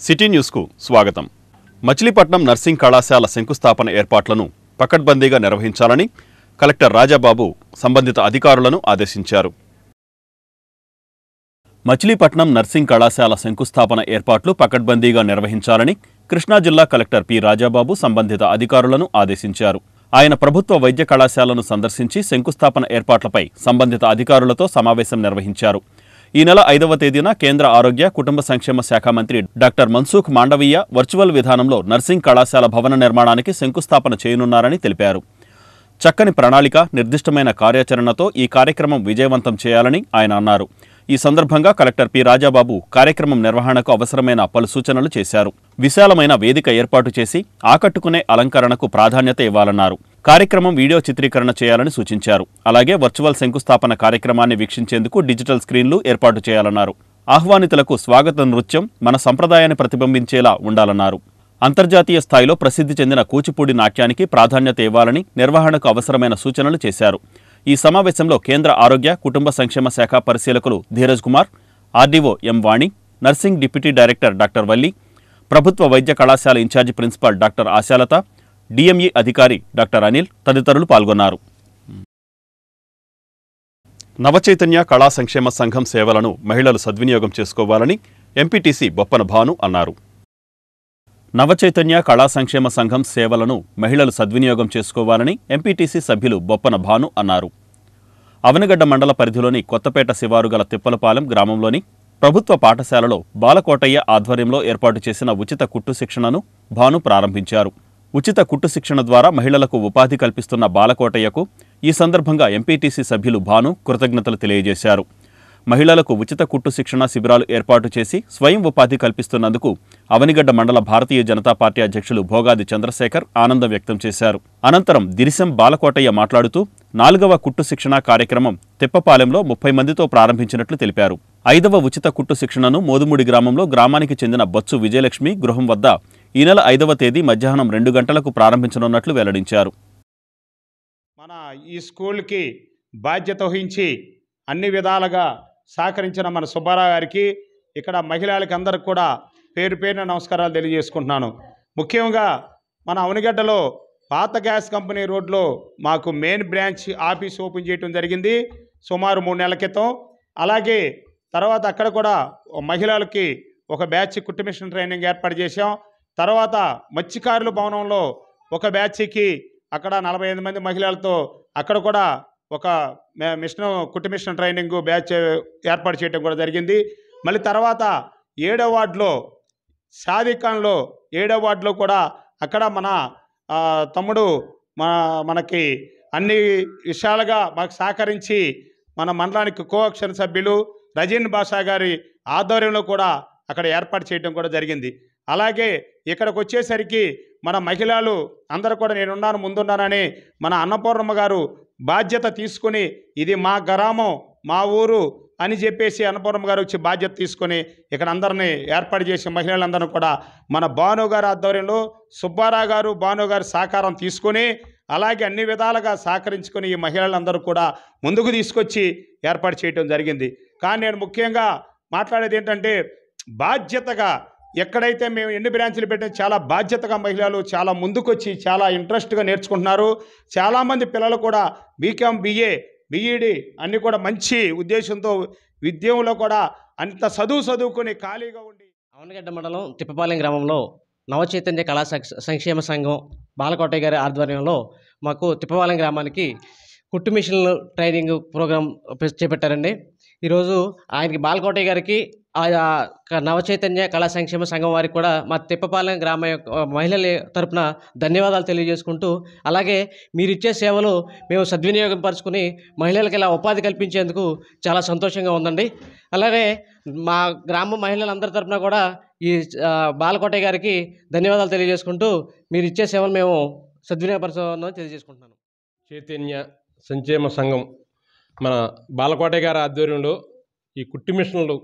city న్యూస్కు స్వాగతం Machilipatnam nursing కళాశాల శంకుస్థాపన ఏర్పాట్లను పకడ్బందీగా నిర్వహించాలని కలెక్టర్ రాజాబాబు సంబంధిత అధికారులను ఆదేశించారు మచిలీపట్నం నర్సింగ్ కళాశాల శంకుస్థాపన ఏర్పాట్లు పకడ్బందీగా నిర్వహించాలని కృష్ణా జిల్లా కలెక్టర్ పి రాజాబాబు సంబంధిత అధికారులను ఆదేశించారు ఆయన ప్రభుత్వ వైద్య కళాశాలను సందర్శించి శంకుస్థాపన ఏర్పాట్లపై సంబంధిత అధికారులతో సమావేశం నిర్వహించారు ఈ నెల ఐదవ తేదీన కేంద్ర ఆరోగ్య కుటుంబ సంక్షేమ శాఖ మంత్రి డాక్టర్ మన్సూఖ్ మాండవీయ వర్చువల్ విధానంలో నర్సింగ్ కళాశాల భవన నిర్మాణానికి శంకుస్థాపన చేయనున్నారని తెలిపారు చక్కని ప్రణాళిక నిర్దిష్టమైన కార్యాచరణతో ఈ కార్యక్రమం విజయవంతం చేయాలని ఆయన అన్నారు ఈ సందర్భంగా కలెక్టర్ పి రాజాబాబు కార్యక్రమం నిర్వహణకు అవసరమైన పలు సూచనలు చేశారు విశాలమైన వేదిక ఏర్పాటు చేసి ఆకట్టుకునే అలంకరణకు ప్రాధాన్యత ఇవ్వాలన్నారు కార్యక్రమం వీడియో చిత్రీకరణ చేయాలని సూచించారు అలాగే వర్చువల్ శంకుస్థాపన కార్యక్రమాన్ని వీక్షించేందుకు డిజిటల్ స్క్రీన్లు ఏర్పాటు చేయాలన్నారు ఆహ్వానితులకు స్వాగత నృత్యం మన సంప్రదాయాన్ని ప్రతిబింబించేలా ఉండాలన్నారు అంతర్జాతీయ స్థాయిలో ప్రసిద్ధి చెందిన కూచిపూడి నాట్యానికి ప్రాధాన్యత ఇవ్వాలని నిర్వహణకు అవసరమైన సూచనలు చేశారు ఈ సమావేశంలో కేంద్ర ఆరోగ్య కుటుంబ సంక్షేమ శాఖ పరిశీలకులు Dheeraj Kumar RDO M Vani nursing deputy director doctor Valli ప్రభుత్వ వైద్య కళాశాల in-charge principal doctor Ashalatha DME అధికారి డాక్టర్ అనిల్ తదితరులు పాల్గొన్నారు నవచైతన్య కళా సంక్షేమ సంఘం సేవలను మహిళలు సద్వినియోగం చేసుకోవాలని ఎంపీటీసీ బొప్పన భాను అన్నారు నవచైతన్య కళా సంక్షేమ సంఘం సేవలను మహిళలు సద్వినియోగం చేసుకోవాలని ఎంపీటీసీ సభ్యులు బొప్పన భాను అన్నారు అవనగడ్డ మండల పరిధిలోని కొత్తపేట శివారు గల తిప్పలపాలెం గ్రామంలోని ప్రభుత్వ పాఠశాలలో బాలకోటయ్య ఆధ్వర్యంలో ఏర్పాటు చేసిన ఉచిత కుట్టు శిక్షణను భాను ప్రారంభించారు ఉచిత కుట్టు శిక్షణ ద్వారా మహిళలకు ఉపాధి కల్పిస్తున్న బాలకోటయ్యకు ఈ సందర్భంగా ఎంపీటీసీ సభ్యులు భాను కృతజ్ఞతలు తెలియజేశారు మహిళలకు ఉచిత కుట్టు శిక్షణ శిబిరాలు ఏర్పాటు చేసి స్వయం ఉపాధి కల్పిస్తున్నందుకు అవనిగడ్డ మండల భారతీయ జనతా పార్టీ అధ్యక్షులు భోగాది చంద్రశేఖర్ ఆనందం వ్యక్తం చేశారు అనంతరం దిరిశం బాలకోటయ్య మాట్లాడుతూ నాలుగవ కుట్టు శిక్షణ కార్యక్రమం తిప్పపాలెంలో ముప్పై మందితో ప్రారంభించినట్లు తెలిపారు ఐదవ ఉచిత కుట్టు శిక్షణను మోదుముడి గ్రామంలో గ్రామానికి చెందిన బొత్సు విజయలక్ష్మి గృహం వద్ద ఈ నెల ఐదవ తేదీ మధ్యాహ్నం రెండు గంటలకు ప్రారంభించనున్నట్లు వెల్లడించారు మన ఈ స్కూల్కి బాధ్యత వహించి అన్ని విధాలుగా సహకరించిన మన సుబ్బారావు గారికి ఇక్కడ మహిళలకి అందరికి కూడా పేరు పేరున నమస్కారాలు తెలియజేసుకుంటున్నాను ముఖ్యంగా మన అవనిగడ్డలో పాత గ్యాస్ కంపెనీ రోడ్లో మాకు మెయిన్ బ్రాంచ్ ఆఫీస్ ఓపెన్ చేయడం జరిగింది సుమారు మూడు నెలల క్రితం అలాగే తర్వాత అక్కడ కూడా మహిళలకి ఒక బ్యాచ్ కుట్టు మిషన్ ట్రైనింగ్ ఏర్పాటు చేశాం తర్వాత మత్స్యకారుల భవనంలో ఒక బ్యాచ్కి అక్కడ నలభై ఐదు మంది మహిళలతో అక్కడ కూడా ఒక మే- మిషన్ కుట్టు మిషన్ ట్రైనింగ్ బ్యాచ్ ఏర్పాటు చేయడం కూడా జరిగింది మళ్ళీ తర్వాత ఏడో వార్డులో షాదీఖాన్లో ఏడో వార్డులో కూడా అక్కడ మన ఆ, తమ్ముడు మన మనకి అన్ని విషయాలుగా మాకు సహకరించి మన మండలానికి కోఆక్షన్ సభ్యులు రజీన్ బాషా గారి ఆధ్వర్యంలో కూడా అక్కడ ఏర్పాటు చేయడం కూడా జరిగింది అలాగే ఇక్కడికి వచ్చేసరికి మన మహిళలు అందరూ కూడా నేనున్నాను ముందున్నానని మన అన్నపూర్ణమ్మ గారు బాధ్యత తీసుకుని ఇది మా గ్రామం మా ఊరు అని చెప్పేసి అన్నపూర్ణమ్మ గారు వచ్చి బాధ్యత తీసుకొని ఇక్కడ అందరినీ ఏర్పాటు చేసి మహిళలందరూ కూడా మన భాను గారి ఆధ్వర్యంలో సుబ్బారావు గారు భాను గారి సహకారం తీసుకొని అలాగే అన్ని విధాలుగా సహకరించుకొని ఈ మహిళలందరూ కూడా ముందుకు తీసుకొచ్చి ఏర్పాటు చేయడం జరిగింది కానీ నేను ముఖ్యంగా మాట్లాడేది ఏంటంటే బాధ్యతగా ఎక్కడైతే మేము ఎన్ని బ్రాంచ్లు పెట్టాం చాలా బాధ్యతగా మహిళలు చాలా ముందుకొచ్చి చాలా ఇంట్రెస్ట్గా నేర్చుకుంటున్నారు చాలామంది పిల్లలు కూడా బీకామ్ బీఏ బీఈడి అన్నీ కూడా మంచి ఉద్దేశంతో విద్యంలో కూడా అంత చదువు చదువుకొని ఖాళీగా ఉండి అవనగడ్డ మండలం తిప్పపాలెం గ్రామంలో నవచైతన్య కళా సంక్ష- సంక్షేమ సంఘం బాలకోటయ్య గారి ఆధ్వర్యంలో మాకు తిప్పపాలెం గ్రామానికి కుట్టు మిషన్లు ట్రైనింగ్ ప్రోగ్రాం పె- చేపట్టారండి ఈరోజు ఆయనకి బాలకోటయ్య గారికి ఆయా క- నవచైతన్య కళా సంక్షేమ సంఘం వారికి కూడా మా తిప్పపాలెం గ్రామ యొక్క మహిళల తరపున ధన్యవాదాలు తెలియజేసుకుంటూ అలాగే మీరు ఇచ్చే సేవలు మేము సద్వినియోగం పరుచుకుని మహిళలకు ఇలా ఉపాధి కల్పించేందుకు చాలా సంతోషంగా ఉందండి అలాగే మా గ్రామ మహిళలందరి తరపున కూడా ఈ ఆ, బాలకోటయ్య గారికి ధన్యవాదాలు తెలియజేసుకుంటూ మీరు ఇచ్చే సేవలు మేము సద్వినియోగపరచాలని తెలియజేసుకుంటున్నాను చైతన్య సంక్షేమ సంఘం మన బాలకోట గారి ఆధ్వర్యంలో ఈ కుట్టి మిషన్లు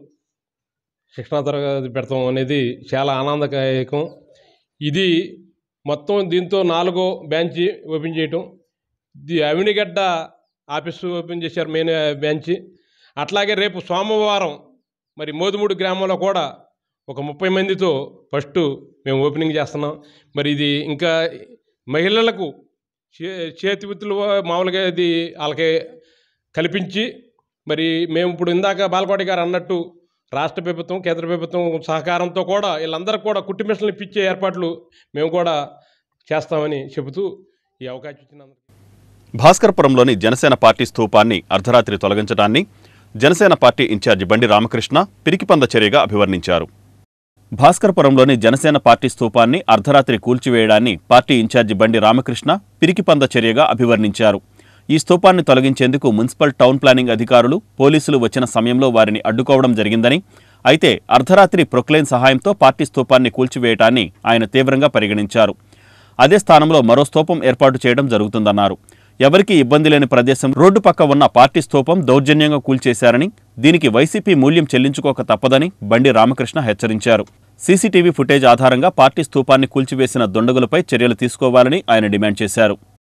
శిక్షణా తరగతి పెడతాం అనేది చాలా ఆనందదాయకం ఇది మొత్తం దీంతో నాలుగో బ్యాంచి ఓపెన్ చేయటం ఇది అవినిగడ్డ ఆఫీసు ఓపెన్ చేశారు మెయిన్ బ్యాంచి అట్లాగే రేపు సోమవారం మరి మోదుమూడి గ్రామంలో కూడా ఒక ముప్పై మందితో ఫస్ట్ మేము ఓపెనింగ్ చేస్తున్నాం మరి ఇది ఇంకా మహిళలకు చే చేతి వృత్తులు మామూలుగా ఇది వాళ్ళకి కల్పించి మరి మేము ఇప్పుడు ఇందాక బాలకోట గారు అన్నట్టు రాష్ట్ర ప్రభుత్వం కేంద్ర ప్రభుత్వం సహకారంతో కూడా వీళ్ళందరికీ కూడా కుట్టి మిషన్లు ఇప్పించే ఏర్పాట్లు మేము కూడా చేస్తామని చెబుతూ ఈ అవకాశం ఇచ్చినందుకు భాస్కరపురంలోని జనసేన పార్టీ స్థూపాన్ని అర్ధరాత్రి తొలగించడాన్ని జనసేన పార్టీ ఇన్ఛార్జి బండి రామకృష్ణ పిరికిపంద చర్యగా అభివర్ణించారు భాస్కరపురంలోని జనసేన పార్టీ స్థూపాన్ని అర్ధరాత్రి కూల్చివేయడాన్ని పార్టీ ఇన్ఛార్జి బండి రామకృష్ణ పిరికిపంద చర్యగా అభివర్ణించారు ఈ స్థూపాన్ని తొలగించేందుకు మున్సిపల్ టౌన్ ప్లానింగ్ అధికారులు పోలీసులు వచ్చిన సమయంలో వారిని అడ్డుకోవడం జరిగిందని అయితే అర్ధరాత్రి ప్రొక్లైన్ సహాయంతో పార్టీ స్థూపాన్ని కూల్చివేయటాన్ని ఆయన తీవ్రంగా పరిగణించారు అదే స్థానంలో మరో స్తూపం ఏర్పాటు చేయడం జరుగుతుందన్నారు ఎవరికీ ఇబ్బంది లేని ప్రదేశం రోడ్డు పక్క ఉన్న పార్టీ స్తూపం దౌర్జన్యంగా కూల్చేశారని దీనికి వైసీపీ మూల్యం చెల్లించుకోక తప్పదని బండి రామకృష్ణ హెచ్చరించారు సీసీటీవీ ఫుటేజ్ ఆధారంగా పార్టీ స్తూపాన్ని కూల్చివేసిన దుండగులపై చర్యలు తీసుకోవాలని ఆయన డిమాండ్ చేశారు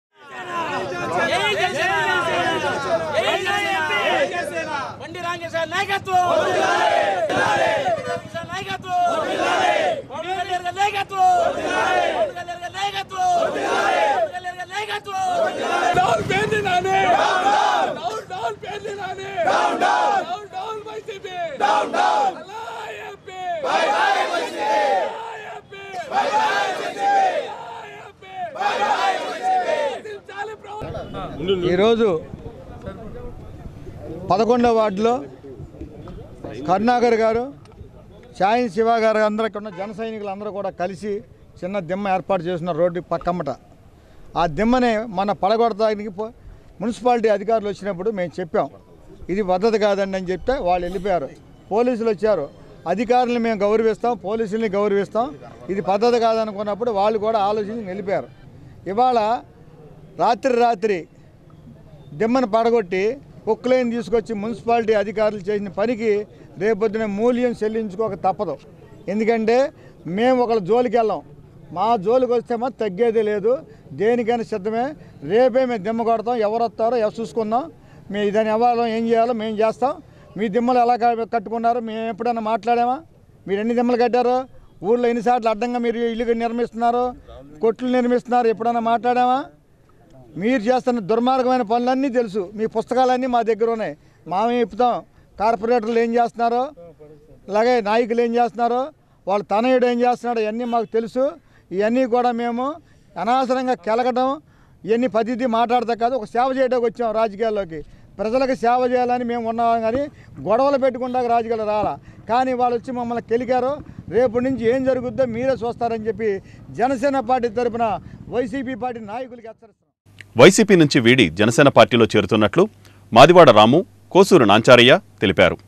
బండి రాంగేశ్వర నాయకత్వం నాయకత్వం పవన్ కళ్యాణ్ గారి నాయకత్వం పవన్ కళ్యాణ్ గారి నాయకత్వం పవన్ కళ్యాణ్ గారి నాయకత్వం డౌన్ పేర్ని నానే డౌన్ డౌన్ పేర్ని నానే down down down YCP down down IMP bye bye YCP IMP bye bye YCP IMP bye bye YCP చాలే ప్రో ఈరోజు పదకొండవ వార్డులో కరుణాకర్ గారు షాయిన్ శివ గారు అందరికీ ఉన్న జన సైనికులు అందరూ కూడా కలిసి చిన్న దిమ్మ ఏర్పాటు చేసిన రోడ్డు పక్కమ్మట ఆ దిమ్మని మన పడగొడతానికి పో- మున్సిపాలిటీ అధికారులు వచ్చినప్పుడు మేము చెప్పాం ఇది పద్ధతి కాదండి అని చెప్తే వాళ్ళు వెళ్ళిపోయారు పోలీసులు వచ్చారు అధికారులను మేము గౌరవిస్తాం పోలీసుల్ని గౌరవిస్తాం ఇది పద్ధతి కాదనుకున్నప్పుడు వాళ్ళు కూడా ఆలోచించి వెళ్ళిపోయారు ఇవాళ రాత్రి రాత్రి దిమ్మను పడగొట్టి కుక్కలేని తీసుకొచ్చి మున్సిపాలిటీ అధికారులు చేసిన పనికి రేపొద్దున మూల్యం చెల్లించుకోక తప్పదు ఎందుకంటే మేము ఒకళ్ళ జోలికి వెళ్ళాం మా జోలికి వస్తే మాత్రం తగ్గేదే లేదు దేనికైనా సిద్ధమే రేపే మేము దిమ్మ కొడతాం ఎవరు వస్తారో ఎవరు చూసుకుందాం మీ దాని ఎవరు ఏం చేయాలో మేము చేస్తాం మీ దిమ్మలు ఎలా క- కట్టుకున్నారు మేము ఎప్పుడైనా మాట్లాడామా మీరు ఎన్ని దిమ్మలు కట్టారు ఊళ్ళో ఎన్నిసార్లు అడ్డంగా మీరు ఇల్లు నిర్మిస్తున్నారు కొట్లు నిర్మిస్తున్నారు ఎప్పుడైనా మాట్లాడామా మీరు చేస్తున్న దుర్మార్గమైన పనులన్నీ తెలుసు మీ పుస్తకాలన్నీ మా దగ్గర ఉన్నాయి మామే చెప్తాం కార్పొరేటర్లు ఏం చేస్తున్నారో అలాగే నాయకులు ఏం చేస్తున్నారో వాళ్ళ తనయుడు ఏం చేస్తున్నాడో ఇవన్నీ మాకు తెలుసు ఇవన్నీ కూడా మేము అనవసరంగా కెలకడం ఇవన్నీ పద్ధతి మాట్లాడతా కాదు ఒక సేవ చేయడానికి వచ్చాం రాజకీయాల్లోకి ప్రజలకు సేవ చేయాలని మేము ఉన్నాం కానీ గొడవలు పెట్టుకుంటా రాజకీయాలు రాలా కానీ వాళ్ళు వచ్చి మమ్మల్ని కెలికారు రేపు నుంచి ఏం జరుగుద్దో మీరే చూస్తారని చెప్పి జనసేన పార్టీ తరపున వైసీపీ పార్టీ నాయకులకి హెచ్చరిస్తున్నాం వైసీపీ నుంచి వీడి జనసేన పార్టీలో చేరుతున్నట్లు మాదివాడ రాము కోసూరు నాంచారయ్య తెలిపారు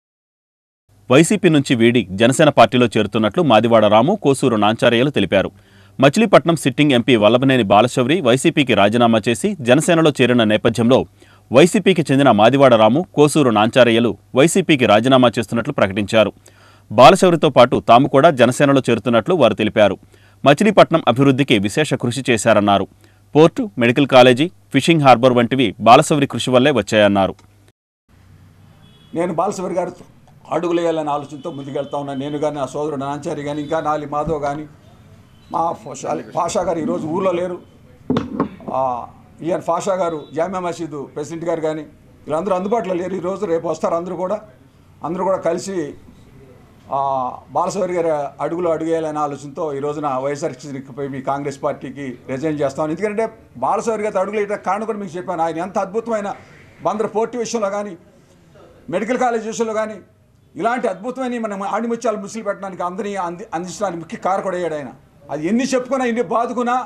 వైసీపీ నుంచి వీడి జనసేన పార్టీలో చేరుతున్నట్లు మాదివాడ రాము కోసూరు నాంచారయ్యలు తెలిపారు మచిలీపట్నం సిట్టింగ్ ఎంపీ వల్లభనేని బాలశౌరి వైసీపీకి రాజీనామా చేసి జనసేనలో చేరిన నేపథ్యంలో వైసీపీకి చెందిన మాదివాడ రాము కోసూరు నాంచారయ్యలు వైసీపీకి రాజీనామా చేస్తున్నట్లు ప్రకటించారు బాలశౌరితో పాటు తాము కూడా జనసేనలో చేరుతున్నట్లు వారు తెలిపారు మచిలీపట్నం అభివృద్ధికి విశేష కృషి చేశారన్నారు port medical college fishing harbour వంటివి బాలశౌరి కృషి వల్లే వచ్చాయన్నారు నేను బాలశివరి గారు అడుగులేయాలనే ఆలోచనతో ముందుకెళ్తా ఉన్నాను నేను కానీ నా సోదరుడు నాంచారి కానీ ఇంకా నాలి మాధవ్ కానీ మా ఫాషా- ఫాషా గారు ఈరోజు ఊళ్ళో లేరు ఆ, ఈయన ఫాషా గారు జామియా మసీదు ప్రెసిడెంట్ గారు కానీ వీళ్ళందరూ అందుబాటులో లేరు ఈరోజు రేపు వస్తారు అందరూ కూడా అందరూ కూడా కలిసి ఆ, బాలశౌరి గారి అడుగులో అడుగేయాలనే ఆలోచనతో ఈ రోజున వైఎస్ఆర్సీపీ మీ కాంగ్రెస్ పార్టీకి రిజైన్ చేస్తాను ఎందుకంటే బాలశౌరి గారి అడుగులు వేయడం కారణం కూడా మీకు చెప్పాను ఆయన ఎంత అద్భుతమైన బందర్ పోర్టు విషయంలో కానీ మెడికల్ కాలేజ్ విషయంలో కానీ ఇలాంటి అద్భుతమైన మనం ఆణిముత్యాలు ముసులు పెట్టడానికి అందరినీ అంది అందించడానికి ముఖ్య కారకుడయ్యాడు ఆయన అది ఎన్ని చెప్పుకున్నా ఎన్ని బాదుకున్నా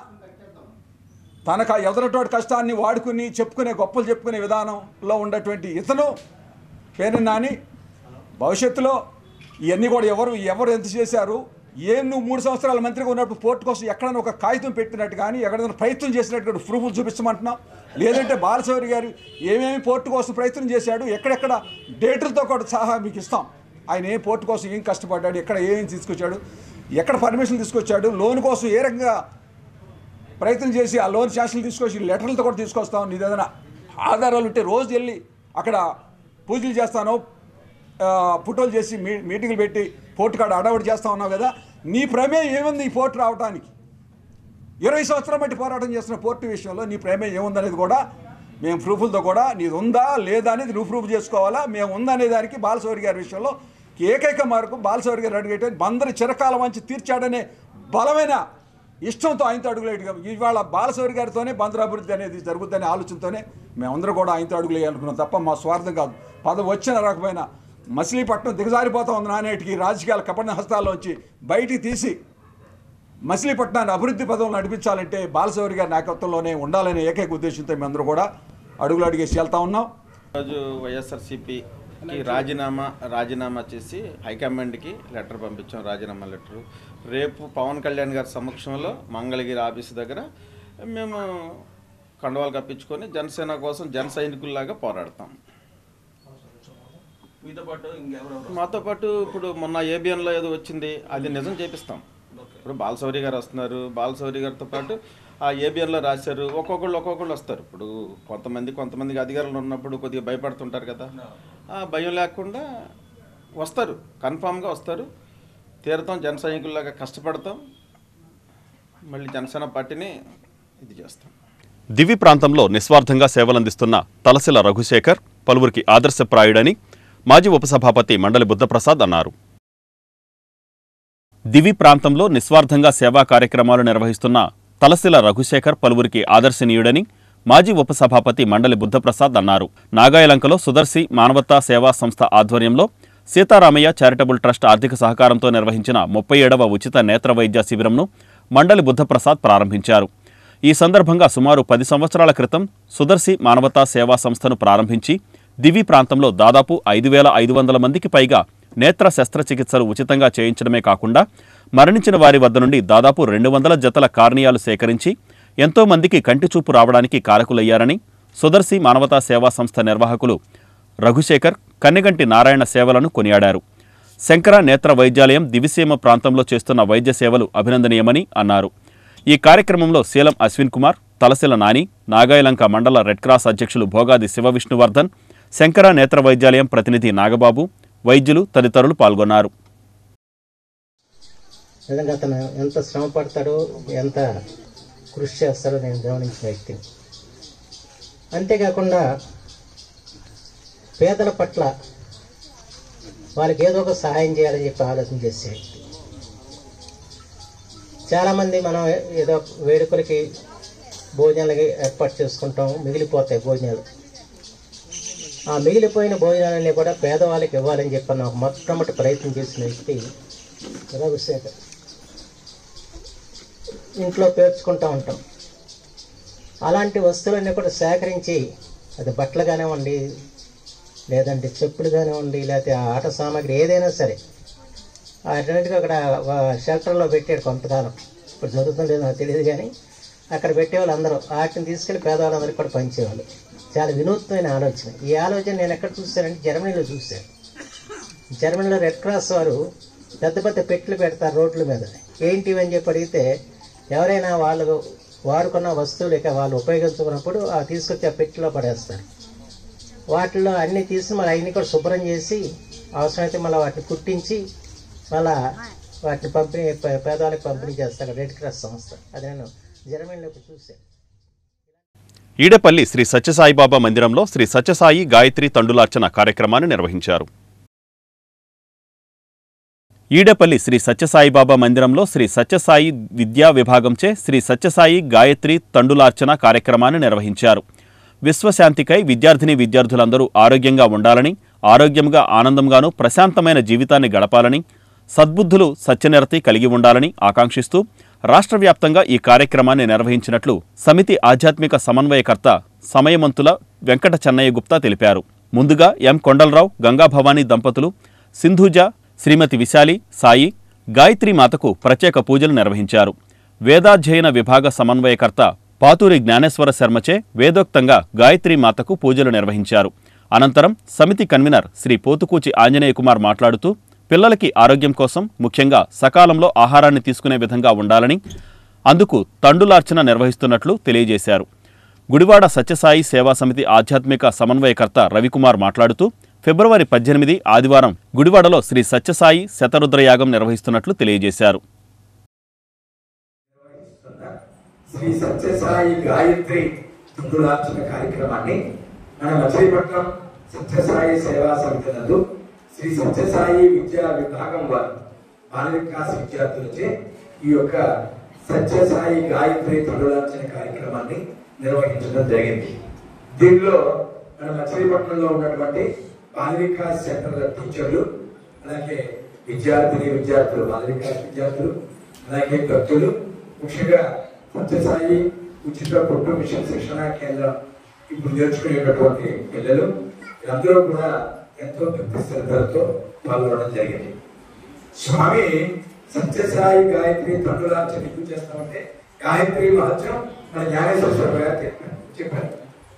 తనకు ఆ ఎదురటువంటి కష్టాన్ని వాడుకుని చెప్పుకునే గొప్పలు చెప్పుకునే విధానంలో ఉన్నటువంటి ఇతను పేరు నాని భవిష్యత్తులో ఇవన్నీ కూడా ఎవరు ఎవరు ఎంత చేశారు ఏం నువ్వు మూడు సంవత్సరాల మంత్రిగా ఉన్నప్పుడు పోర్టు కోసం ఎక్కడైనా ఒక కాగితం పెట్టినట్టు కానీ ఎక్కడైనా ప్రయత్నం చేసినట్టు ప్రూఫ్లు చూపించమంటున్నాం లేదంటే బాలశౌరి గారు ఏమేమి పోర్టు కోసం ప్రయత్నం చేశాడు ఎక్కడెక్కడ డేటులతో కూడా సహా మీకు ఇస్తాం ఆయన ఏ పోర్టు కోసం ఏం కష్టపడ్డాడు ఎక్కడ ఏం తీసుకొచ్చాడు ఎక్కడ పర్మిషన్ తీసుకొచ్చాడు లోన్ కోసం ఏ రకంగా ప్రయత్నం చేసి ఆ లోన్ శాసనలు తీసుకొచ్చి లెటర్లతో కూడా తీసుకొస్తాం నీ ఏదైనా ఆధారాలు ఉంటే రోజు వెళ్ళి అక్కడ పూజలు చేస్తానో ఆ, ఫోటోలు చేసి మీ మీటింగ్లు పెట్టి పోర్టు కాడ అడవుడు చేస్తా ఉన్నావు కదా నీ ప్రమేయం ఏముంది ఈ పోర్టు రావడానికి ఇరవై సంవత్సరాల బట్టి పోరాటం చేస్తున్న పోర్టు విషయంలో నీ ప్రమేయం ఏముందనేది కూడా మేము ప్రూఫ్లతో కూడా నీది ఉందా లేదా అనేది నువ్వు ప్రూఫ్ చేసుకోవాలా మేము ఉందనే దానికి బాలసౌరి గారి విషయంలో ఏకైక మార్గం బాలసౌరి గారు అడిగేట బందరి చిరకాల మంచి తీర్చాడనే బలమైన ఇష్టంతో ఆయనతో అడుగులేయడం ఇవాళ బాలసౌరి గారితోనే బందరు అభివృద్ధి అనేది జరుగుద్దనే ఆలోచనతోనే మేమందరం కూడా ఆయనతో అడుగులేయాలనుకున్నాం తప్ప మా స్వార్థం కాదు పదవి వచ్చిన రాకపోయినా మచిలీపట్నం దిగజారిపోతా ఉంది నానేటికి రాజకీయాల కపట హస్తాల్లోంచి బయటికి తీసి మచిలీపట్నాన్ని అభివృద్ధి పదవులు నడిపించాలంటే బాలసౌరి గారి నాయకత్వంలోనే ఉండాలనే ఏకైక ఉద్దేశంతో మేమందరూ కూడా అడుగులు అడిగేసి వెళ్తా ఉన్నాం రోజు వైఎస్ఆర్సీపీకి రాజీనామా రాజీనామా చేసి హైకమాండ్కి లెటర్ పంపించాం రాజీనామా లెటర్ రేపు పవన్ కళ్యాణ్ గారి సమక్షంలో మంగళగిరి ఆఫీస్ దగ్గర మేము కండవాలు కప్పించుకొని జనసేన కోసం జన సైనికుల్లాగా పోరాడతాం మాతో పాటు ఇప్పుడు మొన్న ఏబిఎన్లో ఏదో వచ్చింది అది నిజం చేపిస్తాం ఇప్పుడు బాలశౌరి గారు వస్తున్నారు బాలశౌరి గారితో పాటు ఆ ఏబిఎన్లో రాశారు ఒక్కొక్కళ్ళు ఒక్కొక్కళ్ళు వస్తారు ఇప్పుడు కొంతమంది కొంతమందికి అధికారులు ఉన్నప్పుడు కొద్దిగా భయపడుతుంటారు కదా ఆ భయం లేకుండా వస్తారు కన్ఫామ్గా వస్తారు తీరతాం జన సైనికుల్లాగా కష్టపడతాం మళ్ళీ జనసేన పార్టీని ఇది చేస్తాం దివి ప్రాంతంలో నిస్వార్థంగా సేవలందిస్తున్న తలసిల రఘుశేఖర్ పలువురికి ఆదర్శప్రాయుడని మాజీ ఉపసభాపతి మండలి బుద్ధప్రసాద్ అన్నారు దివి ప్రాంతంలో నిస్వార్థంగా సేవా కార్యక్రమాలు నిర్వహిస్తున్న తలసిల రఘుశేఖర్ పలువురికి ఆదర్శనీయుడని మాజీ ఉపసభాపతి మండలి బుద్ధప్రసాద్ అన్నారు నాగాయలంకలో సుదర్శి మానవతా సేవా సంస్థ ఆధ్వర్యంలో సీతారామయ్య చారిటబుల్ ట్రస్ట్ ఆర్థిక సహకారంతో నిర్వహించిన ముప్పై ఏడవ ఉచిత నేత్ర వైద్య శిబిరంను మండలి బుద్ధప్రసాద్ ప్రారంభించారు ఈ సందర్భంగా సుమారు పది సంవత్సరాల క్రితం సుదర్శి మానవతా సేవా సంస్థను ప్రారంభించి దివి ప్రాంతంలో దాదాపు ఐదు వేల ఐదు వందల మందికి పైగా నేత్ర శస్త్రచికిత్సలు ఉచితంగా చేయించడమే కాకుండా మరణించిన వారి వద్ద నుండి దాదాపు రెండు వందల జతల కార్నియాలు సేకరించి ఎంతో మందికి కంటి చూపు రావడానికి కారకులయ్యారని సుదర్శి మానవతా సేవా సంస్థ నిర్వాహకులు రఘుశేఖర్ కన్నెగంటి నారాయణ సేవలను కొనియాడారు శంకర నేత్ర వైద్యాలయం దివిసీమ ప్రాంతంలో చేస్తున్న వైద్య సేవలు అభినందనీయమని అన్నారు ఈ కార్యక్రమంలో శీలం అశ్విన్ కుమార్ తలసిల నాని నాగాయలంక మండల రెడ్ క్రాస్ అధ్యక్షులు భోగాది శివవిష్ణువర్ధన్ శంకర నేత్ర వైద్యాలయం ప్రతినిధి నాగబాబు వైద్యులు తదితరులు పాల్గొన్నారు నిజంగా అతను ఎంత శ్రమ పడతాడో ఎంత కృషి చేస్తాడో నేను గమనించిన వ్యక్తిని అంతేకాకుండా పేదల పట్ల వాళ్ళకి ఏదో ఒక సహాయం చేయాలని చెప్పి ఆలోచన చేసే వ్యక్తి చాలామంది మనం ఏదో వేడుకలకి భోజనాలకి ఏర్పాటు చేసుకుంటాం మిగిలిపోతాయి భోజనాలు ఆ మిగిలిపోయిన భోజనాలన్నీ కూడా పేదవాళ్ళకి ఇవ్వాలని చెప్పి నాకు మొట్టమొదటి ప్రయత్నం చేసిన వ్యక్తి రఘుశేఖర్ ఇంట్లో పేర్చుకుంటూ ఉంటాం అలాంటి వస్తువులన్నీ కూడా సేకరించి అది బట్టలు కానివ్వండి లేదంటే చెప్పులు కానివ్వండి లేకపోతే ఆ ఆట సామాగ్రి ఏదైనా సరే అన్నిటికీ అక్కడ షెల్టర్లో పెట్టాడు కొంతకాలం ఇప్పుడు జరుగుతుందో లేదో నాకు తెలియదు కానీ అక్కడ పెట్టేవాళ్ళు అందరూ వాటిని తీసుకెళ్లి పేదవాళ్ళందరికీ కూడా పంచేవాళ్ళు చాలా వినూత్నమైన ఆలోచన ఈ ఆలోచన నేను ఎక్కడ చూశానంటే జర్మనీలో చూశాను జర్మనీలో రెడ్ క్రాస్ వారు పెద్ద పెద్ద పెట్లు పెడతారు రోడ్ల మీద ఏంటి అని చెప్పి అడిగితే ఎవరైనా వాళ్ళు వాడుకున్న వస్తువులు ఇక వాళ్ళు ఉపయోగించుకున్నప్పుడు ఆ తీసుకొచ్చి ఆ పెట్టెలో పడేస్తారు వాటిలో అన్నీ తీసి మళ్ళీ అవన్నీ కూడా శుభ్రం చేసి అవసరమైతే మళ్ళీ వాటిని కుట్టించి మళ్ళా వాటిని పంపిణీ పే- పేదవాళ్ళకి పంపిణీ చేస్తారు రెడ్ క్రాస్ సంస్థ అది నేను జర్మనీలో ఇప్పుడు చూశాను ఈడపల్లి శ్రీ సత్యసాయిబాబా మందిరంలో శ్రీ సత్యసాయి గాయత్రి తండులార్చన కార్యక్రమాన్ని నిర్వహించారు ఈడపల్లి శ్రీ సత్యసాయిబాబా మందిరంలో శ్రీ సత్యసాయి విద్యా విభాగంచే శ్రీ సత్యసాయి గాయత్రి తండులార్చన కార్యక్రమాన్ని నిర్వహించారు విశ్వశాంతికై విద్యార్థిని విద్యార్థులందరూ ఆరోగ్యంగా ఉండాలని ఆరోగ్యంగా ఆనందంగానూ ప్రశాంతమైన జీవితాన్ని గడపాలని సద్బుద్ధులు సత్యనిరతి కలిగి ఉండాలని ఆకాంక్షిస్తూ రాష్ట్ర వ్యాప్తంగా ఈ కార్యక్రమాన్ని నిర్వహించినట్లు సమితి ఆధ్యాత్మిక సమన్వయకర్త సమయమంతుల వెంకట చెన్నయ్య గుప్తా తెలిపారు ముందుగా ఎం కొండలరావు గంగాభవానీ దంపతులు సింధూజ శ్రీమతి విశాలి సాయి గాయత్రి మాతకు ప్రత్యేక పూజలు నిర్వహించారు వేదాధ్యయన విభాగ సమన్వయకర్త పాతూరి జ్ఞానేశ్వర శర్మచే వేదోక్తంగా గాయత్రి మాతకు పూజలు నిర్వహించారు అనంతరం సమితి కన్వీనర్ శ్రీ పోతుకూచి ఆంజనేయ కుమార్ మాట్లాడుతూ పిల్లలకి ఆరోగ్యం కోసం ముఖ్యంగా సకాలంలో ఆహారాన్ని తీసుకునే విధంగా ఉండాలని అందుకు తండులార్చన నిర్వహిస్తున్నట్లు తెలియజేశారు గుడివాడ సత్యసాయి సేవా సమితి ఆధ్యాత్మిక సమన్వయకర్త రవికుమార్ మాట్లాడుతూ ఫిబ్రవరి పద్దెనిమిది ఆదివారం గుడివాడలో శ్రీ సత్యసాయి శతరుద్రయాగం నిర్వహిస్తున్నట్లు తెలియజేశారు శ్రీ సత్యసాయి గాయత్రి తుండులార్చన కార్యక్రమాన్ని మన మచిలీపట్నం సత్యసాయి సేవా సమితి నందు శ్రీ సత్యసాయి విద్యా విభాగం వారు బాల వికాస్ విద్యార్థులచే ఈ యొక్క సత్యసాయి గాయత్రి తుండులార్చన కార్యక్రమాన్ని నిర్వహించడం జరిగింది దీనిలో మన మచిలీపట్నంలో ఉన్నటువంటి బాల వికాస్ సెంటర్ టీచర్లు అలాగే విద్యార్థిని విద్యార్థులు బాల వికాస్ విద్యార్థులు అలాగే భక్తులు ముఖ్యంగా సత్యసాయి ఉచిత కుటుంబ మిషన్ శిక్షణ కేంద్రం ఇప్పుడు నేర్చుకునేటటువంటి పిల్లలు అందరూ కూడా ఎంతో భక్తి శ్రద్ధలతో పాల్గొనడం జరిగింది స్వామి సత్యసాయి గాయత్రి తండ్రులార్చన ఎందుకు చేస్తామంటే గాయత్రి మహత్యం మన జ్ఞానేశ్వర స్వామి గారు చెప్పారు చెప్పారు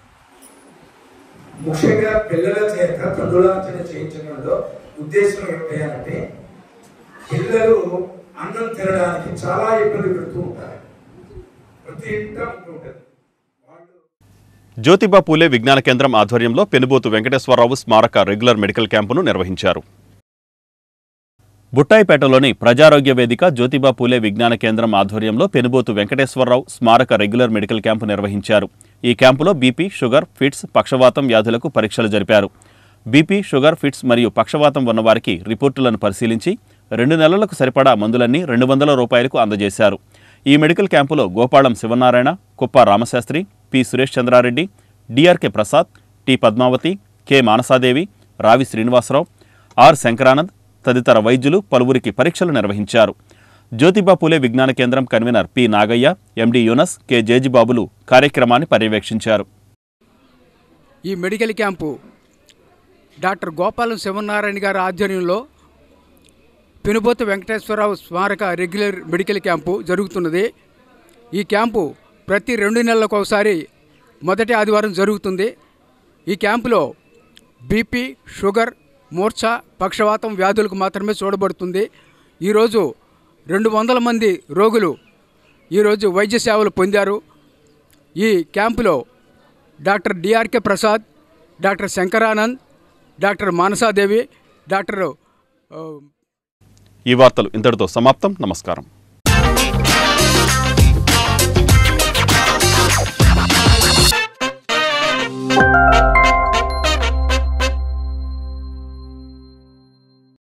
ముఖ్యంగా పిల్లల చేత తండ్రులార్చన చేయించడంలో ఉద్దేశం ఏమిటి అంటే పిల్లలు అన్నం తినడానికి చాలా ఇబ్బంది పెడుతూ ఉంటారు ప్రతి ఇంట ఉంటూ ఉంటుంది జ్యోతిబా పూలే విజ్ఞాన కేంద్రం ఆధ్వర్యంలో పెనుబోతు వెంకటేశ్వరరావు స్మారక రెగ్యులర్ మెడికల్ క్యాంపును నిర్వహించారు బుట్టాయిపేటలోని ప్రజారోగ్య వేదిక జ్యోతిబా పూలే విజ్ఞాన కేంద్రం ఆధ్వర్యంలో పెనుబోతు వెంకటేశ్వరరావు స్మారక రెగ్యులర్ మెడికల్ క్యాంపు నిర్వహించారు ఈ క్యాంపులో బీపీ షుగర్ ఫిట్స్ పక్షవాతం వ్యాధులకు పరీక్షలు జరిపారు బీపీ షుగర్ ఫిట్స్ మరియు పక్షవాతం ఉన్నవారికి రిపోర్టులను పరిశీలించి రెండు నెలలకు సరిపడా మందులన్నీ రెండు వందల రూపాయలకు అందజేశారు ఈ మెడికల్ క్యాంపులో Gopalam Sivanarayana Kuppa Ramasastri P Suresh Chandrareddy DRK Prasad T Padmavathi K Manasadevi Ravi Srinivasarao are శంకరానంద్ తదితర వైద్యులు పలువురికి పరీక్షలు నిర్వహించారు జ్యోతిబా పూలే విజ్ఞాన కేంద్రం convener P Nagaiah MD Yunus K జేజిబాబులు కార్యక్రమాన్ని పర్యవేక్షించారు ఈ medical camp doctor Gopalam Sivanarayana గారి ఆధ్వర్యంలో పెనుబోతు వెంకటేశ్వరరావు స్మారక రెగ్యులర్ మెడికల్ క్యాంపు జరుగుతున్నది ఈ క్యాంపు ప్రతి రెండు నెలలకు ఒకసారి మొదటి ఆదివారం జరుగుతుంది ఈ క్యాంపులో బీపీ షుగర్ మూర్ఛ పక్షవాతం వ్యాధులకు మాత్రమే చూడబడుతుంది ఈరోజు రెండు వందల మంది రోగులు ఈరోజు వైద్య సేవలు పొందారు ఈ క్యాంపులో doctor DRK Prasad doctor Shankaranand doctor Manasadevi doctor ఆ, ఈ వార్తలు ఇంతటితో సమాప్తం నమస్కారం